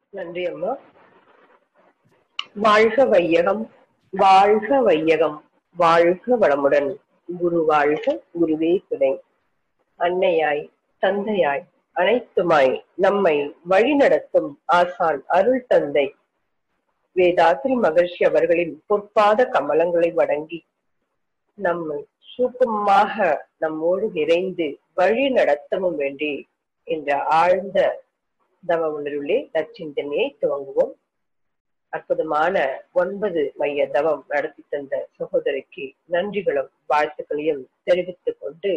நன்றி அம்மா வாழ்க வையகம் வாழ்க வையகம் வாழ்க வளமுடன் குரு வாழ்க குருவே துணை அன்னையாய் தந்தையாய் அனைத்துமாய் நம்மை வழிநடத்தும் ஆசான் அருள் தந்தை வேதாத்ரி மகர்ஷி அவர்களின் பொற்பாத கமலங்களை வணங்கி நம்மை சூக்கமாக நம்மோடு நிறைந்து வழி நடத்தவும் வேண்டி என்ற ஆழ்ந்த தவ உணர்விலே நச்சிந்தனையை துவங்குவோம் அற்புதமான ஒன்பது மைய தவம் நடத்தி தந்த சகோதரிக்கு நன்றிகளும் வாழ்த்துக்களையும் தெரிவித்துக் கொண்டு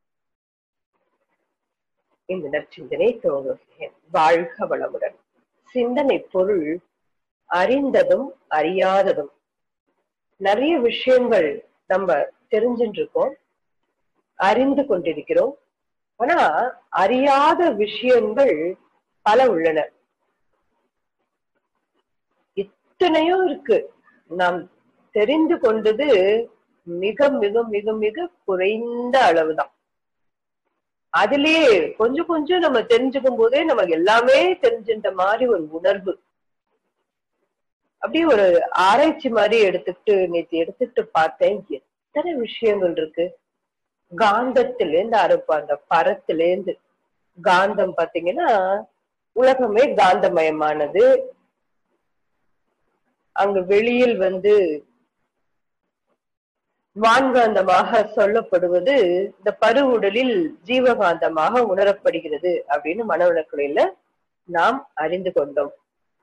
இந்த நற்சிந்தனை துவங்குகிறேன் வாழ்க வளமுடன் சிந்தனை பொருள் அறிந்ததும் அறியாததும் நிறைய விஷயங்கள் நம்ம தெரிஞ்சுட்டு இருக்கோம் அறிந்து கொண்டிருக்கிறோம் ஆனா அறியாத விஷயங்கள் பல உள்ளன இத்தனையோ இருக்கு நாம் தெரிந்து கொண்டது மிக மிக மிக மிக குறைந்த அளவுதான் அதுலயே கொஞ்சம் கொஞ்சம் நம்ம தெரிஞ்சுக்கும் போதே நமக்கு எல்லாமே தெரிஞ்சின்ற மாதிரி ஒரு உணர்வு அப்படியே ஒரு ஆராய்ச்சி மாதிரி எடுத்துக்கிட்டு நேற்று எடுத்துக்கிட்டு பார்த்தேன் எத்தனை விஷயங்கள் இருக்கு காந்தத்திலேருந்து ஆரம்பிப்போம் அந்த பரத்திலேருந்து காந்தம் பாத்தீங்கன்னா உலகமே காந்தமயமானது அங்க வெளியில் வந்து வான்காந்தமாக சொல்லப்படுவது இந்த பருவுடலில் ஜீவகாந்தமாக உணரப்படுகிறது அப்படின்னு மனவளக்கலையில நாம் அறிந்து கொண்டோம்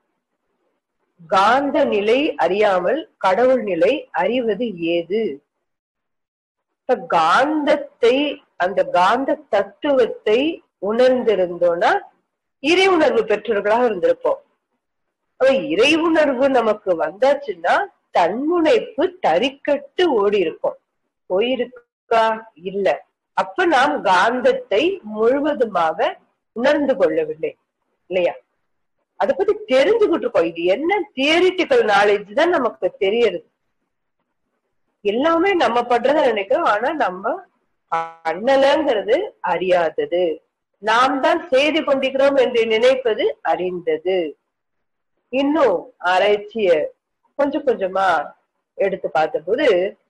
காந்த நிலை அறியாமல் கடவுள் நிலை அறிவது ஏது இப்ப காந்தத்தை அந்த காந்த தத்துவத்தை உணர்ந்திருந்தோம்னா இறை உணர்வு பெற்றவர்களாக இருந்திருப்போம் அப்ப இறை உணர்வு நமக்கு வந்தாச்சுன்னா தன்முனைப்பு தறிக்கட்டு ஓடி இருக்கும் போயிருக்கா இல்ல அப்ப நாம் காந்தத்தை முழுவதுமாக உணர்ந்து கொள்ளவில்லை இல்லையா அதை பத்தி தெரிஞ்சுக்கிட்டு இருக்கோம் இது என்ன தியரிட்டிக்கல் நாலேஜ் தான் நமக்கு தெரியறது எல்லாமே நம்ம பண்றத நினைக்கிறோம் ஆனா நம்ம பண்ணலங்கிறது அறியாதது நாம் தான் செய்து கொண்டிருக்கிறோம் என்று நினைப்பது அறிந்தது இன்னும் ஆராய்ச்சிய கொஞ்சம் கொஞ்சமா எடுத்து பார்த்தபோது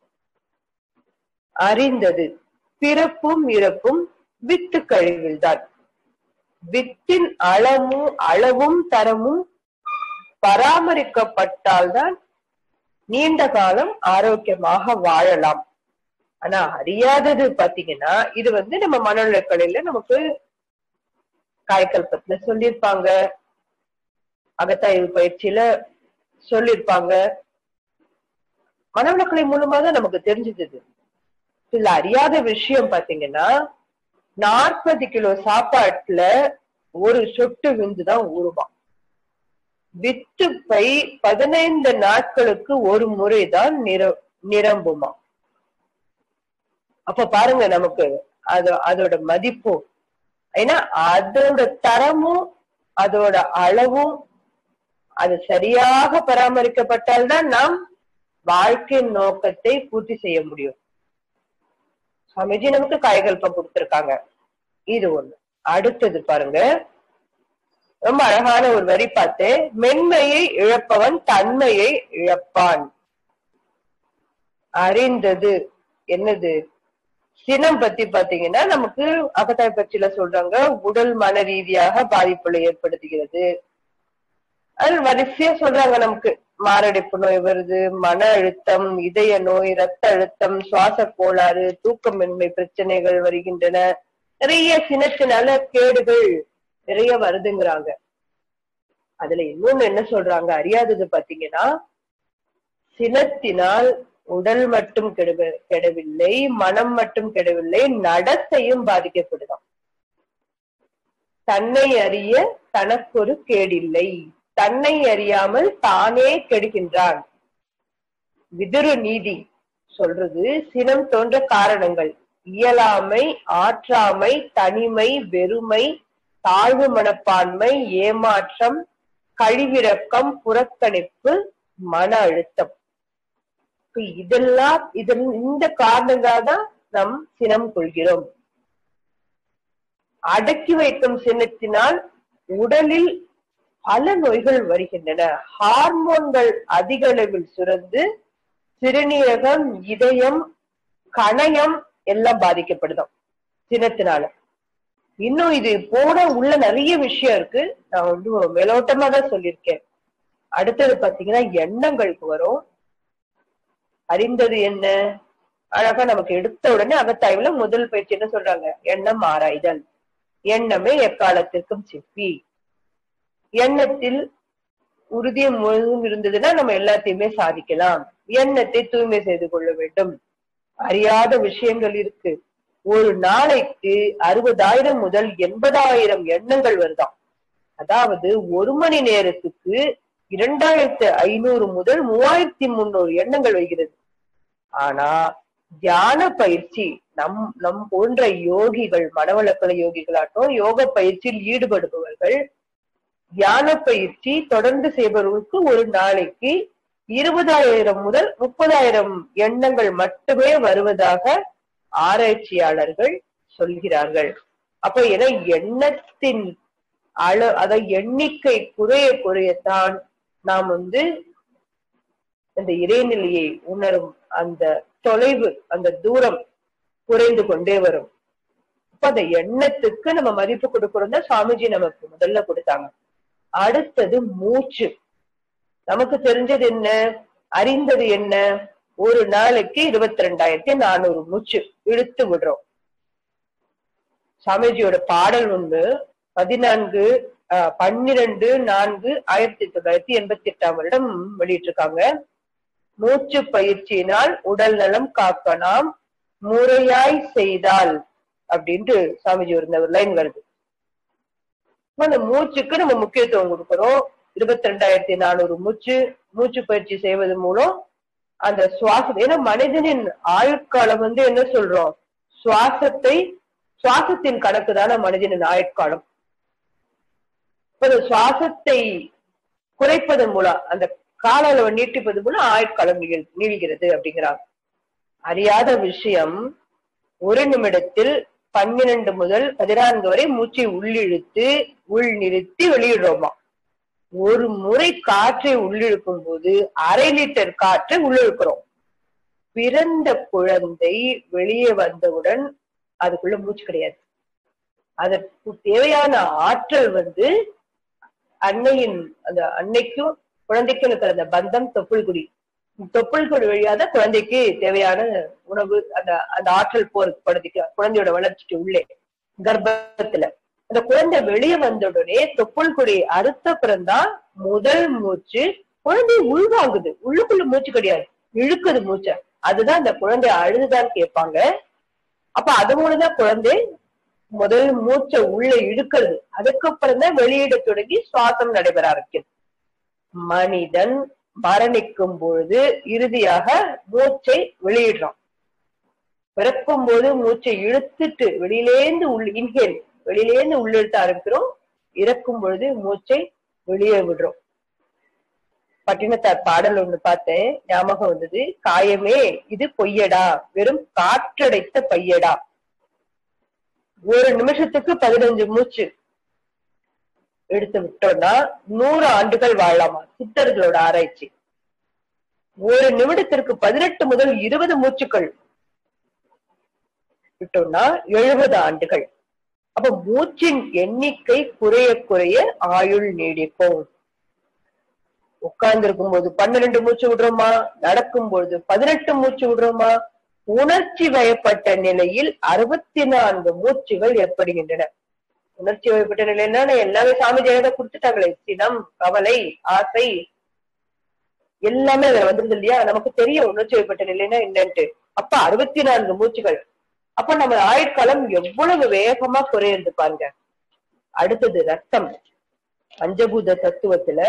அறிந்தது பிறப்பும் இறப்பும் வித்து கழிவில் தான் வித்தின் அளவும் அளவும் தரமும் பராமரிக்கப்பட்டால்தான் நீண்ட காலம் ஆரோக்கியமாக வாழலாம் ஆனா அறியாதது பாத்தீங்கன்னா இது வந்து நம்ம மனநலக்கலையில நமக்கு காய்கல்பத்துல சொல்லியிருப்பாங்க அகத்தாய்வு பயிற்சியில சொல்லியிருப்பாங்க மனவளக்கலை மூலமா தான் நமக்கு தெரிஞ்சது இதுல அறியாத விஷயம் பாத்தீங்கன்னா நாற்பது கிலோ சாப்பாட்டுல ஒரு சொட்டு விந்துதான் ஊறுவான் வித்து பை பதினைந்து நாட்களுக்கு ஒரு முறைதான் நிர நிரம்புமா அப்ப பாருங்க நமக்கு அது அதோட மதிப்பும் ஏன்னா அதோட தரமும் அதோட அளவும் அது சரியாக பராமரிக்கப்பட்டால்தான் நாம் வாழ்க்கை நோக்கத்தை பூர்த்தி செய்ய முடியும் சுவாமிஜி நமக்கு காய்கல்பம் கொடுத்திருக்காங்க இது ஒண்ணு அடுத்தது பாருங்க ரொம்ப அழகான ஒரு வரி பார்த்து மென்மையை இழப்பவன் தன்மையை இழப்பான் அறிந்தது என்னது சினம் பத்தி பாத்தீங்கன்னா நமக்கு அகத்தாய் பற்றியில சொல்றாங்க உடல் மன ரீதியாக பாதிப்புகளை ஏற்படுத்துகிறது அது வரிசையா சொல்றாங்க நமக்கு மாரடைப்பு நோய் வருது மன அழுத்தம் இதய நோய் ரத்த அழுத்தம் சுவாச கோளாறு தூக்கமின்மை பிரச்சனைகள் வருகின்றன நிறைய சின்னத்தினால கேடுகள் நிறைய வருதுங்கிறாங்க அதுல இன்னொன்னு என்ன சொல்றாங்க அறியாதது பாத்தீங்கன்னா சினத்தினால் உடல் மட்டும் கெடுவ கெடவில்லை மனம் மட்டும் கெடவில்லை நடத்தையும் பாதிக்கப்படுதாம் தன்னை அறிய தனக்கொரு கேடில்லை தன்னை அறியாமல் தானே கெடுகின்றான் விதுரு நீதி சொல்றது சினம் தோன்ற காரணங்கள் இயலாமை ஆற்றாமை தனிமை வெறுமை தாழ்வு மனப்பான்மை ஏமாற்றம் கழிவிறக்கம் புறக்கணிப்பு மன அழுத்தம் இதெல்லாம் இதன் இந்த காரணங்களாக தான் நம் சினம் கொள்கிறோம் அடக்கி வைக்கும் சின்னத்தினால் உடலில் பல நோய்கள் வருகின்றன ஹார்மோன்கள் அதிக அளவில் சுரந்து சிறுநீரகம் இதயம் கணையம் எல்லாம் பாதிக்கப்படுதாம் சினத்தினால இன்னும் இது போட உள்ள நிறைய விஷயம் இருக்கு நான் வந்து மேலோட்டமா தான் சொல்லியிருக்கேன் அடுத்தது பாத்தீங்கன்னா எண்ணங்களுக்கு வரும் அறிந்தது என்ன அழகா நமக்கு எடுத்த உடனே அகத்தாய்வுல முதல் பயிற்சி என்ன சொல்றாங்க எண்ணம் ஆராய்தல் எண்ணமே எக்காலத்திற்கும் சிப்பி எண்ணத்தில் உறுதியும் முழுதும் இருந்ததுன்னா நம்ம எல்லாத்தையுமே சாதிக்கலாம் எண்ணத்தை தூய்மை செய்து கொள்ள வேண்டும் அறியாத விஷயங்கள் இருக்கு ஒரு நாளைக்கு அறுபதாயிரம் முதல் எண்பதாயிரம் எண்ணங்கள் வருதாம் அதாவது ஒரு மணி நேரத்துக்கு இரண்டாயிரத்து ஐநூறு முதல் மூவாயிரத்தி முன்னூறு எண்ணங்கள் வருகிறது ஆனா தியான பயிற்சி நம் நம் போன்ற யோகிகள் மனவளக்கல யோகிகளாட்டும் யோக பயிற்சியில் ஈடுபடுபவர்கள் தியான பயிற்சி தொடர்ந்து செய்பவர்களுக்கு ஒரு நாளைக்கு இருபதாயிரம் முதல் முப்பதாயிரம் எண்ணங்கள் மட்டுமே வருவதாக ஆராய்ச்சியாளர்கள் சொல்கிறார்கள் அப்ப என எண்ணத்தின் அள அத எண்ணிக்கை குறைய குறையத்தான் நாம் வந்து அந்த இறைநிலையை உணரும் அந்த தொலைவு அந்த தூரம் குறைந்து கொண்டே வரும் அப்ப அந்த எண்ணத்துக்கு நம்ம மதிப்பு கொடுக்கணும் தான் சுவாமிஜி நமக்கு முதல்ல கொடுத்தாங்க அடுத்தது மூச்சு நமக்கு தெரிஞ்சது என்ன அறிந்தது என்ன ஒரு நாளைக்கு இருபத்தி ரெண்டாயிரத்தி நானூறு மூச்சு இழுத்து விடுறோம் சாமிஜியோட பாடல் ஒண்ணு பதினான்கு ஆஹ் பன்னிரண்டு நான்கு ஆயிரத்தி தொள்ளாயிரத்தி எண்பத்தி எட்டாம் வருடம் வெளியிட்டிருக்காங்க மூச்சு பயிற்சியினால் உடல் நலம் காக்க நாம் முறையாய் செய்தால் அப்படின்ட்டு சாமிஜி ஒரு லைன் வருது அந்த மூச்சுக்கு நம்ம முக்கியத்துவம் கொடுக்கிறோம் இருபத்தி ரெண்டாயிரத்தி நானூறு மூச்சு மூச்சு பயிற்சி செய்வது மூலம் அந்த சுவாசம் ஏன்னா மனிதனின் ஆயுட்காலம் வந்து என்ன சொல்றோம் சுவாசத்தை சுவாசத்தின் கணக்கு தானே மனிதனின் ஆயுட்காலம் இப்ப இந்த சுவாசத்தை குறைப்பதன் மூலம் அந்த கால அளவை நீட்டிப்பது மூலம் ஆயுட்காலம் நிகழ் நீள்கிறது அப்படிங்கிறாங்க அறியாத விஷயம் ஒரு நிமிடத்தில் பன்னிரண்டு முதல் பதினான்கு வரை மூச்சை உள்ளிழுத்து உள் நிறுத்தி வெளியிடுறோமா ஒரு முறை காற்றை உள்ளிழுக்கும் போது அரை லிட்டர் காற்றை உள்ளிழுக்கிறோம் பிறந்த குழந்தை வெளியே வந்தவுடன் அதுக்குள்ள மூச்சு கிடையாது அதற்கு தேவையான ஆற்றல் வந்து அன்னையின் அந்த அன்னைக்கும் குழந்தைக்கும் இருக்கிற அந்த பந்தம் தொப்புள் குடி தொப்புள் கொடி வழியாக குழந்தைக்கு தேவையான உணவு அந்த அந்த ஆற்றல் போறது குழந்தைக்கு குழந்தையோட வளர்ச்சிக்கு உள்ளே கர்ப்பத்துல அந்த குழந்தை வெளியே வந்த உடனே தொப்புள் கொடி அறுத்த பிறந்தான் முதல் மூச்சு குழந்தை உள்வாங்குது உள்ளுக்குள்ள மூச்சு கிடையாது இழுக்குது மூச்சை அதுதான் அந்த குழந்தை அழுதுதான் கேட்பாங்க அப்ப அது மூலம்தான் குழந்தை முதல் மூச்சை உள்ள இழுக்கிறது அதுக்கப்புறம் தான் வெளியிட தொடங்கி சுவாசம் நடைபெற ஆரம்பிக்குது மனிதன் மரணிக்கும் பொழுது இறுதியாக மூச்சை வெளியிடுறோம் பிறக்கும் போது மூச்சை இழுத்துட்டு வெளியிலேந்து உள் இன்ஹேல் வெளியிலேந்து உள்ளிழுத்த ஆரம்பிக்கிறோம் இறக்கும் பொழுது மூச்சை வெளியே விடுறோம் பட்டினத்தார் பாடல் ஒண்ணு பார்த்தேன் ஞாபகம் வந்தது காயமே இது பொய்யடா வெறும் காற்றடைத்த பையடா ஒரு நிமிஷத்துக்கு பதினஞ்சு மூச்சு எடுத்து விட்டோம்னா நூறு ஆண்டுகள் வாழலாமா சித்தர்களோட ஆராய்ச்சி ஒரு நிமிடத்திற்கு பதினெட்டு முதல் இருபது மூச்சுக்கள் விட்டோம்னா எழுபது ஆண்டுகள் அப்ப மூச்சின் எண்ணிக்கை குறைய குறைய ஆயுள் நீடிக்கும் உட்கார்ந்து இருக்கும் போது பன்னிரண்டு மூச்சு விடுறோமா நடக்கும் பொழுது பதினெட்டு மூச்சு விடுறோமா உணர்ச்சி வயப்பட்ட நிலையில் அறுபத்தி நான்கு மூச்சுகள் ஏற்படுகின்றன உணர்ச்சி வயப்பட்ட நிலைன்னா எல்லாமே சாமி ஜெயத கொடுத்துட்டாங்களே சினம் கவலை ஆசை எல்லாமே அதுல வந்துருது இல்லையா நமக்கு தெரியும் உணர்ச்சி வயப்பட்ட நிலைன்னா என்னன்ட்டு அப்ப அறுபத்தி நான்கு மூச்சுகள் அப்ப நம்ம ஆயுட்காலம் எவ்வளவு வேகமா குறையுது பாருங்க அடுத்தது ரத்தம் பஞ்சபூத தத்துவத்துல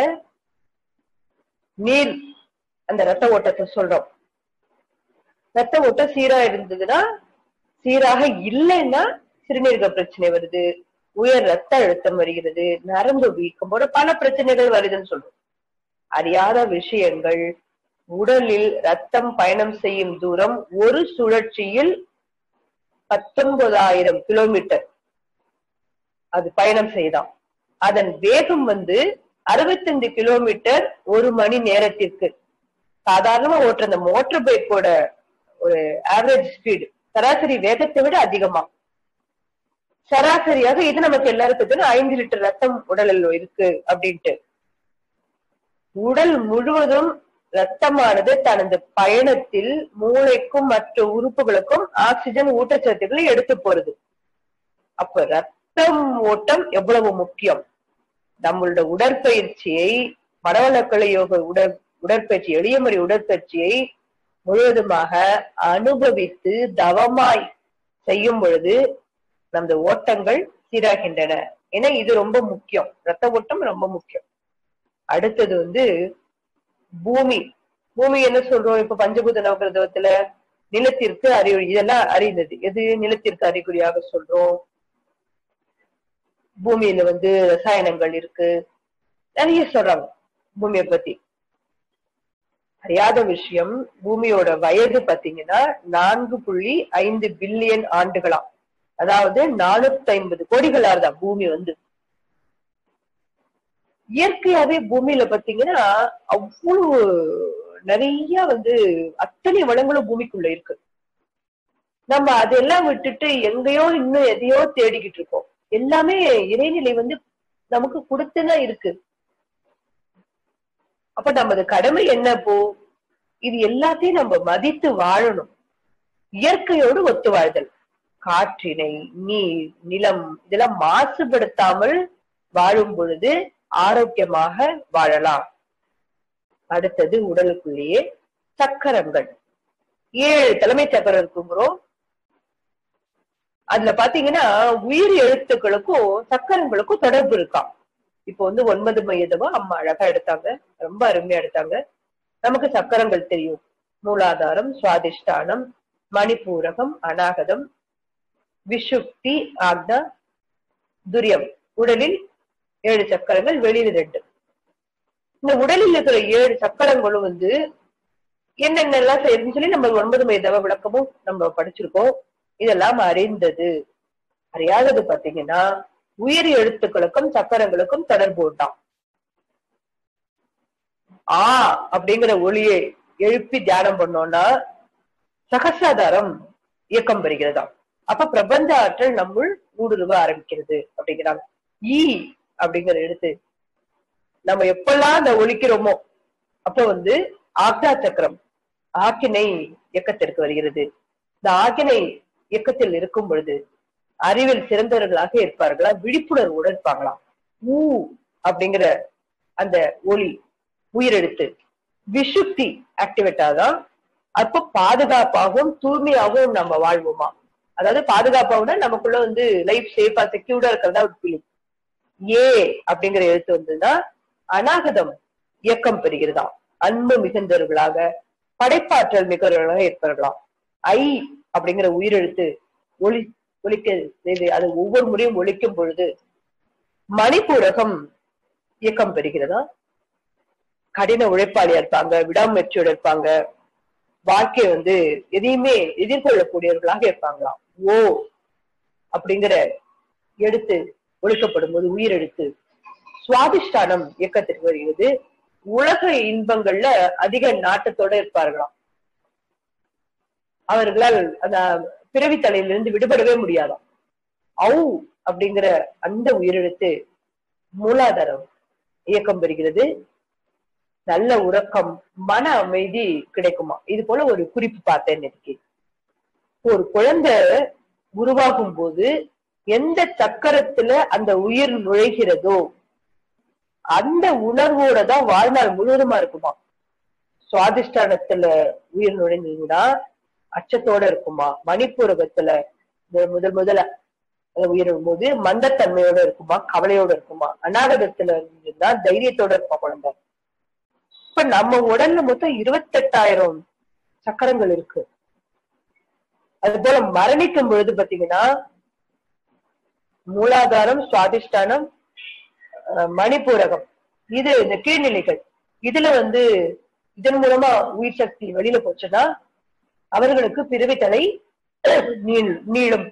நீர் அந்த ரத்த ஓட்டத்தை சொல்றோம் ரத்த ஓட்டம் சீரா இருந்ததுன்னா சீராக இல்லைன்னா சிறுநீரக பிரச்சனை வருது உயர் ரத்த அழுத்தம் வருகிறது நரம்பு வீக்கம் போல பல பிரச்சனைகள் வருதுன்னு சொல்றோம் அறியாத விஷயங்கள் உடலில் ரத்தம் பயணம் செய்யும் தூரம் ஒரு சுழற்சியில் பத்தொன்பதாயிரம் கிலோமீட்டர் அது பயணம் செய்தான் அதன் வேகம் வந்து அறுபத்தஞ்சு கிலோமீட்டர் ஒரு மணி நேரத்திற்கு சாதாரணமா ஓட்டுற அந்த மோட்டார் பைக்கோட ஒரு ஆவரேஜ் ஸ்பீடு சராசரி வேகத்தை விட அதிகமா சராசரியாக இது நமக்கு எல்லாருக்கும் தெரியும் ஐந்து லிட்டர் ரத்தம் உடலில் இருக்கு அப்படின்ட்டு உடல் முழுவதும் ரத்தமானது தனது பயணத்தில் மூளைக்கும் மற்ற உறுப்புகளுக்கும் ஆக்சிஜன் ஊட்டச்சத்துக்களை எடுத்து போறது அப்ப ரத்தம் ஓட்டம் எவ்வளவு முக்கியம் நம்மளோட உடற்பயிற்சியை மனவளக்கலை யோக உடற் உடற்பயிற்சி எளிய முறை உடற்பயிற்சியை முழுவதுமாக அனுபவித்து தவமாய் செய்யும் பொழுது நமது ஓட்டங்கள் சீராகின்றன ஏன்னா இது ரொம்ப முக்கியம் ரத்த ஓட்டம் ரொம்ப முக்கியம் அடுத்தது வந்து பூமி பூமி என்ன சொல்றோம் இப்ப பஞ்சபூத நவகிரகத்துல நிலத்திற்கு அறிகுறி இதெல்லாம் அறிந்தது எது நிலத்திற்கு அறிகுறியாக சொல்றோம் பூமியில வந்து ரசாயனங்கள் இருக்கு நிறைய சொல்றாங்க பூமியை பத்தி அறியாத விஷயம் பூமியோட வயது பாத்தீங்கன்னா நான்கு புள்ளி ஐந்து பில்லியன் ஆண்டுகளாம் அதாவது நானூத்தி ஐம்பது கோடிகளா தான் பூமி வந்து இயற்கையாவே பூமியில பாத்தீங்கன்னா அவ்வளவு நிறைய வந்து அத்தனை வளங்களும் பூமிக்குள்ள இருக்கு நம்ம அதெல்லாம் விட்டுட்டு எங்கேயோ இன்னும் எதையோ தேடிக்கிட்டு இருக்கோம் எல்லாமே இறைநிலை வந்து நமக்கு கொடுத்துதான் இருக்கு அப்ப நமது கடமை என்ன போ இது எல்லாத்தையும் நம்ம மதித்து வாழணும் இயற்கையோடு ஒத்து வாழ்தல் காற்றினை நீர் நிலம் இதெல்லாம் மாசுபடுத்தாமல் வாழும் பொழுது ஆரோக்கியமாக வாழலாம் அடுத்தது உடலுக்குள்ளேயே சக்கரங்கள் ஏழு தலைமை சக்கரம் இருக்குங்கிறோம் அதுல பாத்தீங்கன்னா உயிர் எழுத்துக்களுக்கும் சக்கரங்களுக்கும் தொடர்பு இருக்காம் இப்போ வந்து ஒன்பது மையதவா அம்மா அழகா எடுத்தாங்க ரொம்ப அருமையா எடுத்தாங்க நமக்கு சக்கரங்கள் தெரியும் மூலாதாரம் சுவாதிஷ்டானம் மணிப்பூரகம் அநாகதம் விஷுப்தி ஆக்னா துரியம் உடலில் ஏழு சக்கரங்கள் வெளியில் ரெண்டு இந்த உடலில் இருக்கிற ஏழு சக்கரங்களும் வந்து என்னென்னலாம் செய்யுதுன்னு சொல்லி நம்ம ஒன்பது மைதவ விளக்கமும் நம்ம படிச்சிருக்கோம் இதெல்லாம் அறிந்தது அறியாதது பாத்தீங்கன்னா உயிர் எழுத்துக்களுக்கும் சக்கரங்களுக்கும் தொடர்பு உண்டாம் ஆ அப்படிங்கிற ஒளியை எழுப்பி தியானம் பண்ணோம்னா சகசாதாரம் இயக்கம் பெறுகிறதாம் அப்ப பிரபஞ்ச ஆற்றல் நம்முள் ஊடுருவ ஆரம்பிக்கிறது அப்படிங்கிறாங்க ஈ அப்படிங்கிற எழுத்து நம்ம எப்பெல்லாம் அந்த ஒழிக்கிறோமோ அப்ப வந்து ஆக்னா சக்கரம் ஆக்கினை இயக்கத்திற்கு வருகிறது இந்த ஆக்கினை இயக்கத்தில் இருக்கும் பொழுது அறிவில் சிறந்தவர்களாக இருப்பார்களா விழிப்புணர்வுடன் இருப்பாங்களாம் ஊ அப்படிங்கிற அந்த ஒளி உயிரெழுத்து விஷுப்தி ஆக்டிவேட் ஆதான் அப்ப பாதுகாப்பாகவும் தூய்மையாகவும் நம்ம வாழ்வோமா அதாவது பாதுகாப்பாகனா நமக்குள்ள வந்து லைஃப் சேஃபா செக்யூர்டா இருக்கிறதா ஒரு ஃபீலிங் ஏ அப்படிங்கிற எழுத்து வந்ததுன்னா அநாகதம் இயக்கம் பெறுகிறதாம் அன்பு மிகுந்தவர்களாக படைப்பாற்றல் மிகவர்களாக இருப்பார்களாம் ஐ அப்படிங்கிற உயிரெழுத்து ஒளி ஒலிக்க செய்து அது ஒவ்வொரு முறையும் ஒழிக்கும் பொழுது மணிப்பூரகம் இயக்கம் பெறுகிறதா கடின உழைப்பாளியா இருப்பாங்க விடாமுயற்சியோட இருப்பாங்க வாழ்க்கை வந்து எதையுமே எதிர்கொள்ளக்கூடியவர்களாக இருப்பாங்களாம் ஓ அப்படிங்கிற எடுத்து ஒழிக்கப்படும் போது உயிரெழுத்து சுவாதிஷ்டானம் இயக்கத்திற்கு வருகிறது உலக இன்பங்கள்ல அதிக நாட்டத்தோட இருப்பார்களாம் அவர்களால் அந்த பிறவி தலையிலிருந்து விடுபடவே முடியாதாம் ஔ அப்படிங்கிற அந்த உயிரெழுத்து மூலாதாரம் இயக்கம் பெறுகிறது நல்ல உறக்கம் மன அமைதி கிடைக்குமா இது போல ஒரு குறிப்பு பார்த்தேன் இன்னைக்கு ஒரு குழந்தை உருவாகும் போது எந்த சக்கரத்துல அந்த உயிர் நுழைகிறதோ அந்த உணர்வோட தான் வாழ்நாள் முழுவதுமா இருக்குமா சுவாதிஷ்டானத்துல உயிர் நுழைஞ்சதுன்னா அச்சத்தோட இருக்குமா மணிப்பூரகத்துல இந்த முதல் முதல்ல உயிர் போது மந்தத்தன்மையோட இருக்குமா கவலையோட இருக்குமா அநாகதத்துல இருந்தா தைரியத்தோட இருப்பா குழந்தை இப்ப நம்ம உடல்ல மொத்தம் இருபத்தெட்டாயிரம் சக்கரங்கள் இருக்கு அது போல மரணிக்கும் பொழுது பாத்தீங்கன்னா மூலாதாரம் சுவாதிஷ்டானம் மணிப்பூரகம் இது இந்த கீழ்நிலைகள் இதுல வந்து இதன் மூலமா உயிர் சக்தி வெளியில போச்சுன்னா அவர்களுக்கு பிறவி தலை நீள் நீளும்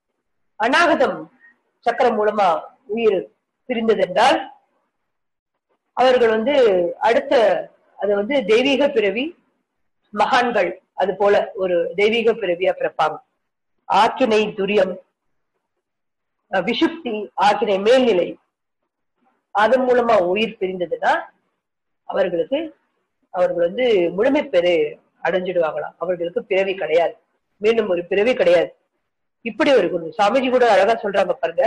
அநாகதம் சக்கரம் மூலமா உயிர் பிரிந்தது என்றால் அவர்கள் வந்து அடுத்த அது வந்து தெய்வீக பிறவி மகான்கள் அது போல ஒரு தெய்வீக பிறவியா பிறப்பாங்க ஆக்கினை துரியம் அஹ் விஷுப்தி ஆக்கினை மேல்நிலை அதன் மூலமா உயிர் பிரிந்ததுன்னா அவர்களுக்கு அவர்கள் வந்து முழுமை பெரு அடைஞ்சிடுவாங்களாம் அவர்களுக்கு பிறவி கிடையாது மீண்டும் ஒரு பிறவி கிடையாது இப்படி ஒரு குரு சாமிஜி கூட அழகா சொல்றாங்க பாருங்க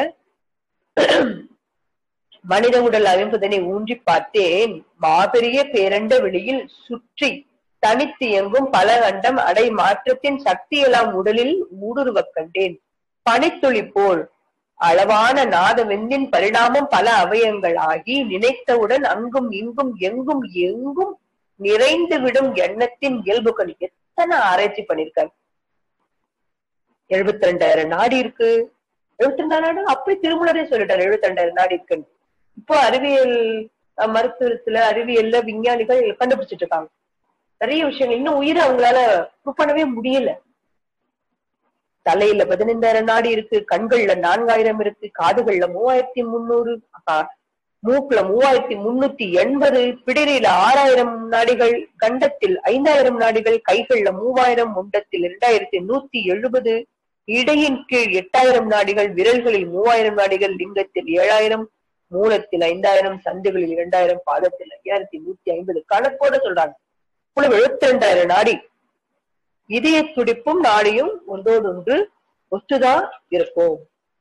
மனித உடல் ஐம்பதனை ஊன்றி பார்த்தேன் மாபெரிய பேரண்ட வெளியில் சுற்றி தனித்து இயங்கும் பல கண்டம் அடை மாற்றத்தின் சக்தியெல்லாம் உடலில் ஊடுருவக் கண்டேன் பனித்துளி போல் அளவான நாத வெந்தின் பரிணாமம் பல அவயங்கள் ஆகி நினைத்தவுடன் அங்கும் இங்கும் எங்கும் எங்கும் நிறைந்து விடும் எண்ணத்தின் இயல்புகள் எத்தனை ஆராய்ச்சி பண்ணிருக்காங்க எழுபத்தி ரெண்டாயிரம் நாடி இருக்கு எழுபத்தி ரெண்டாயிரம் நாடு அப்படி திருமூலரே சொல்லிட்டாரு எழுபத்தி ரெண்டாயிரம் நாடி இருக்குன்னு இப்போ அறிவியல் அஹ், மருத்துவத்துல அறிவியல்ல விஞ்ஞானிகள் கண்டுபிடிச்சிட்டு இருக்காங்க நிறைய விஷயங்கள் இன்னும் உயிரை அவங்களால ப்ரூவ் பண்ணவே முடியல தலையில பதினைந்தாயிரம் நாடி இருக்கு கண்கள்ல நான்காயிரம் இருக்கு காதுகள்ல மூவாயிரத்தி முந்நூறு அஹ், மூக்குல மூவாயிரத்தி முன்னூத்தி எண்பது பிடரியில ஆறாயிரம் நாடிகள் கண்டத்தில் ஐந்தாயிரம் நாடிகள் கைகள்ல மூவாயிரம் முண்டத்தில் இரண்டாயிரத்தி நூத்தி எழுபது இடையின் கீழ் எட்டாயிரம் நாடிகள் விரல்களில் மூவாயிரம் நாடிகள் லிங்கத்தில் ஏழாயிரம் மூலத்தில் ஐந்தாயிரம் சந்துகளில் இரண்டாயிரம் பாதத்தில் ஐயாயிரத்தி நூத்தி ஐம்பது கணக்கோட சொல்றாங்க இவ்வளவு எழுபத்தி ரெண்டாயிரம் நாடி இதய துடிப்பும் நாடியும் ஒன்றோடொன்று ஒத்துதான் இருக்கும்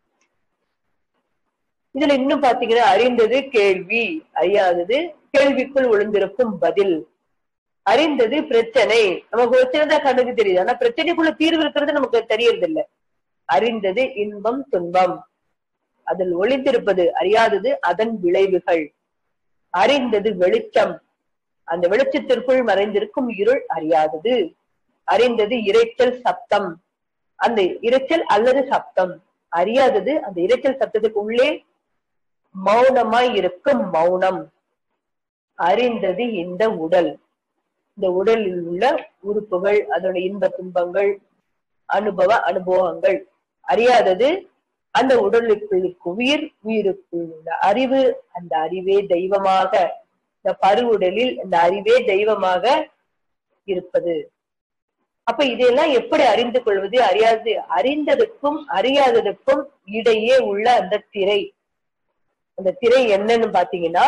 இதுல இன்னும் பாத்தீங்கன்னா அறிந்தது கேள்வி அறியாதது கேள்விக்குள் ஒளிந்திருக்கும் பதில் அறிந்தது பிரச்சனை நமக்கு பிரச்சனை தான் கண்ணுக்கு தெரியுது ஆனா பிரச்சனைக்குள்ள தீர்வு இருக்கிறது நமக்கு தெரியறது இல்ல அறிந்தது இன்பம் துன்பம் அதில் ஒளிந்திருப்பது அறியாதது அதன் விளைவுகள் அறிந்தது வெளிச்சம் அந்த வெளிச்சத்திற்குள் மறைந்திருக்கும் இருள் அறியாதது அறிந்தது இரைச்சல் சப்தம் அந்த இரைச்சல் அல்லது சப்தம் அறியாதது அந்த இரைச்சல் சப்தத்துக்கு உள்ளே மௌனமாய் இருக்கும் மௌனம் அறிந்தது இந்த உடல் இந்த உடலில் உள்ள உறுப்புகள் அதோட இன்ப துன்பங்கள் அனுபவ அனுபவங்கள் அறியாதது அந்த உடலுக்குள் இருக்கும் உயிர் உயிருக்குள் உள்ள அறிவு அந்த அறிவே தெய்வமாக இந்த பருவுடலில் இந்த அறிவே தெய்வமாக இருப்பது அப்ப இதையெல்லாம் எப்படி அறிந்து கொள்வது அறியாது அறிந்ததுக்கும் அறியாததுக்கும் இடையே உள்ள அந்த திரை அந்த திரை என்னன்னு பாத்தீங்கன்னா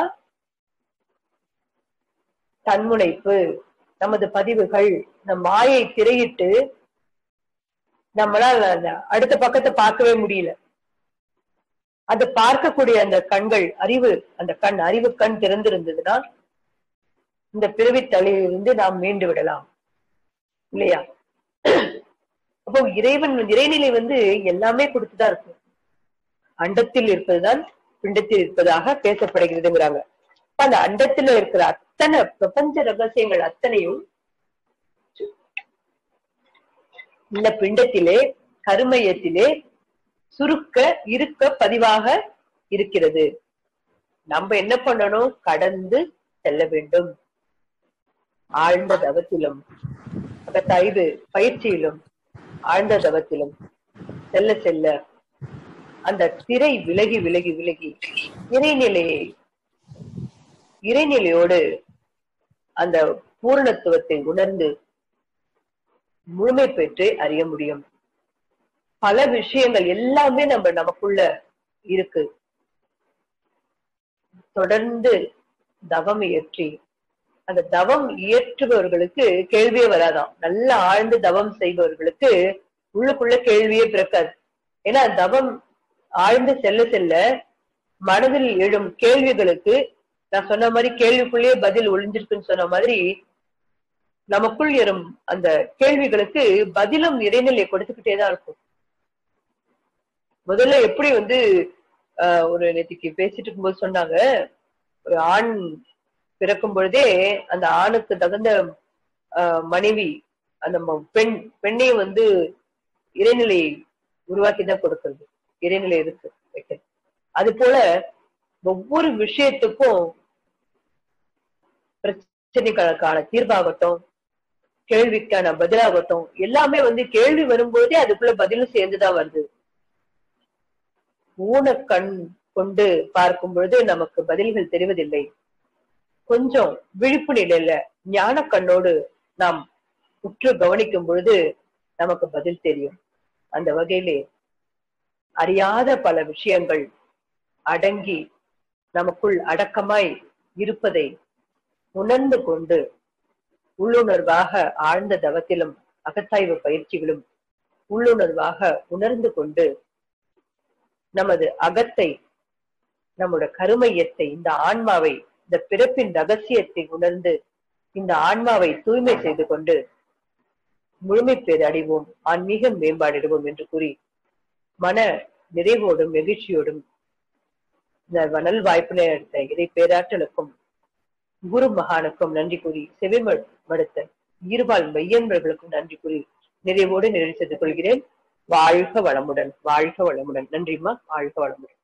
தன்முனைப்பு நமது பதிவுகள் இந்த மாயை திரையிட்டு நம்மளால அந்த அடுத்த பக்கத்தை பார்க்கவே முடியல அது பார்க்கக்கூடிய அந்த கண்கள் அறிவு அந்த கண் அறிவு கண் திறந்திருந்ததுன்னா இந்த பிறவி தலையிலிருந்து நாம் மீண்டு விடலாம் இல்லையா அப்போ இறைவன் இறைநிலை வந்து எல்லாமே கொடுத்துதான் இருக்கும் அண்டத்தில் இருப்பதுதான் பிண்டத்தில் இருப்பதாக பேசப்படுகிறதுங்கிறாங்க அப்ப அந்த அண்டத்துல இருக்கிற அத்தனை பிரபஞ்ச ரகசியங்கள் அத்தனையும் இந்த பிண்டத்திலே கருமையத்திலே சுருக்க இருக்க பதிவாக இருக்கிறது நம்ம என்ன பண்ணணும் கடந்து செல்ல வேண்டும் ஆழ்ந்த தவத்திலும் அகத்தாய்வு பயிற்சியிலும் ஆழ்ந்த தவத்திலும் செல்ல செல்ல அந்த திரை விலகி விலகி விலகி இறைநிலையை இறைநிலையோடு அந்த பூரணத்துவத்தை உணர்ந்து முழுமை பெற்று அறிய முடியும் பல விஷயங்கள் எல்லாமே நம்ம நமக்குள்ள இருக்கு தொடர்ந்து தவம் இயற்றி அந்த தவம் இயற்றுபவர்களுக்கு கேள்வியே வராதாம் நல்ல ஆழ்ந்து தவம் செய்பவர்களுக்கு உள்ளுக்குள்ள கேள்வியே பிறக்காது ஏன்னா தவம் ஆழ்ந்து செல்ல செல்ல மனதில் எழும் கேள்விகளுக்கு நான் சொன்ன மாதிரி கேள்விக்குள்ளேயே பதில் ஒளிஞ்சிருக்குன்னு சொன்ன மாதிரி நமக்குள் எறும் அந்த கேள்விகளுக்கு பதிலும் இறைநிலை கொடுத்துக்கிட்டே தான் இருக்கும் முதல்ல எப்படி வந்து ஆஹ் ஒரு நேற்றுக்கு பேசிட்டு இருக்கும்போது சொன்னாங்க ஒரு ஆண் பிறக்கும் பொழுதே அந்த ஆணுக்கு தகுந்த ஆஹ் மனைவி அந்த ம- பெண் பெண்ணையும் வந்து இறைநிலை உருவாக்கி தான் கொடுக்கிறது இறைநிலை இருக்கு வைக்கிறது அது போல ஒவ்வொரு விஷயத்துக்கும் பிரச்சனைகளுக்கான தீர்வாகட்டும் கேள்விக்கான பதிலாகட்டும் எல்லாமே வந்து கேள்வி வரும்போதே அதுக்குள்ள பதிலும் சேர்ந்துதான் வருது ஊனக்கண் கொண்டு பார்க்கும் பொழுது நமக்கு பதில்கள் தெரிவதில்லை கொஞ்சம் விழிப்பு நிலையில ஞான கண்ணோடு நாம் உற்று கவனிக்கும் பொழுது நமக்கு பதில் தெரியும் அந்த வகையிலே அறியாத பல விஷயங்கள் அடங்கி நமக்குள் அடக்கமாய் இருப்பதை உணர்ந்து கொண்டு உள்ளுணர்வாக ஆழ்ந்த தவத்திலும் அகத்தாய்வு பயிற்சிகளும் உள்ளுணர்வாக உணர்ந்து கொண்டு நமது அகத்தை நம்முடைய கருமையத்தை இந்த ஆன்மாவை இந்த பிறப்பின் ரகசியத்தை உணர்ந்து இந்த ஆன்மாவை தூய்மை செய்து கொண்டு முழுமை பேர் அடைவோம் ஆன்மீக மேம்பாடிடுவோம் என்று கூறி மன நிறைவோடும் மகிழ்ச்சியோடும் இந்த வனல் வாய்ப்பினை எடுத்த இறை பேராற்றலுக்கும் குரு மகானுக்கும் நன்றி கூறி செவிமடுத்த ஈர்வாள் மையன்பர்களுக்கும் நன்றி கூறி நிறைவோடு நிறைவு செய்து கொள்கிறேன் வாழ்க வளமுடன் வாழ்க வளமுடன் நன்றிம்மா வாழ்க வளமுடன்